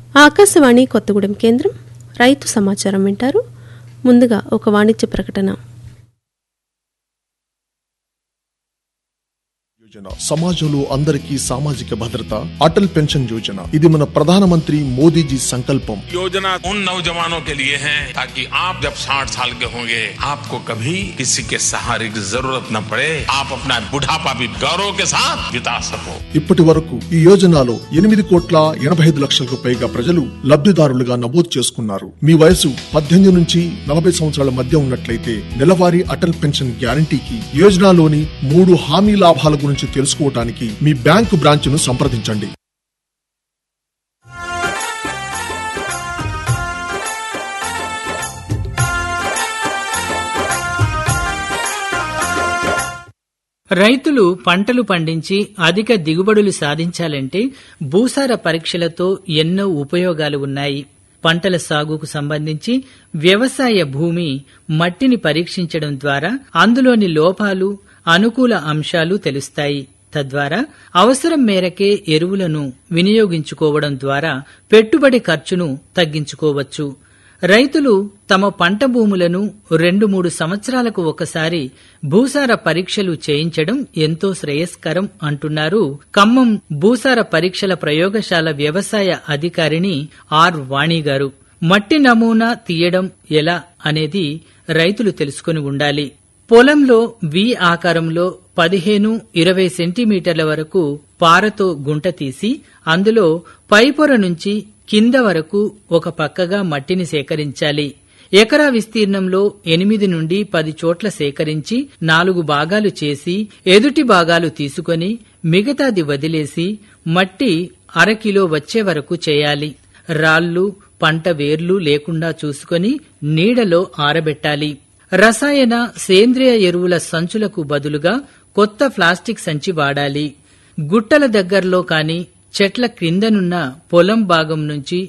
ఆకాశవాణి కొత్తగూడెం కేంద్రం రైతు సమాచారం వింటారు ముందుగా ఒక వాణిజ్య ప్రకటన యోజన సమాజంలో అందరికీ సామాజిక భద్రత అటల్ పెన్షన్ యోజన ఇది మన ప్రధానమంత్రి మోదీజీ సంకల్పం योजना उन नौजवानों के लिए है ताकि आप जब 60 साल के होंगे आपको कभी किसी के सहारे की जरूरत न पड़े आप अपना बुढ़ापा भी गौरव के साथ बिता सको ఇప్పటి వరకు ఈ యోజనలో ఎనిమిది కోట్ల ఎనభై ఐదు లక్షలకు పైగా ప్రజలు లబ్ధిదారులుగా నమోదు చేసుకున్నారు మీ వయసు పద్దెనిమిది నుంచి నలభై సంవత్సరాల మధ్య ఉన్నట్లయితే నెలవారీ అటల్ పెన్షన్ గ్యారంటీకి యోజనలోని మూడు హామీ లాభాల గురించి తెలుసుకోవడానికి మీ బ్యాంకు బ్రాంచ్ను సంప్రదించండి రైతులు పంటలు పండించి అధిక దిగుబడులు సాధించాలంటే భూసార పరీక్షలతో ఎన్నో ఉపయోగాలు ఉన్నాయి పంటల సాగుకు సంబంధించి వ్యవసాయ భూమి మట్టిని పరీక్షించడం ద్వారా అందులోని లోపాలు అనుకూల అంశాలు తెలుస్తాయి తద్వారా అవసరం మేరకే ఎరువులను వినియోగించుకోవడం ద్వారా పెట్టుబడి ఖర్చును తగ్గించుకోవచ్చు రైతులు తమ పంట భూములను రెండు మూడు సంవత్సరాలకు ఒకసారి భూసార పరీక్షలు చేయించడం ఎంతో శ్రేయస్కరం అంటున్నారు ఖమ్మం భూసార పరీక్షల ప్రయోగశాల వ్యవసాయ అధికారిని ఆర్ వాణి గారు మట్టి నమూనా తీయడం ఎలా అనేది రైతులు తెలుసుకుని ఉండాలి పొలంలో వి ఆకారంలో పదిహేను ఇరవై సెంటీమీటర్ల వరకు పారతో గుంట తీసి అందులో పైపొర నుంచి కింద వరకు ఒక పక్కగా మట్టిని సేకరించాలి ఎకరా విస్తీర్ణంలో ఎనిమిది నుండి పది చోట్ల సేకరించి నాలుగు భాగాలు చేసి ఎదుటి భాగాలు తీసుకొని మిగతాది వదిలేసి మట్టి అరకిలో వచ్చే వరకు చేయాలి రాళ్లు పంట వేర్లు లేకుండా చూసుకొని నీడలో ఆరబెట్టాలి రసాయన సేంద్రియ ఎరువుల సంచులకు బదులుగా కొత్త ప్లాస్టిక్ సంచి వాడాలి గుట్టల దగ్గరలో కాని చెట్ల క్రిందనున్న పొలం భాగం నుంచి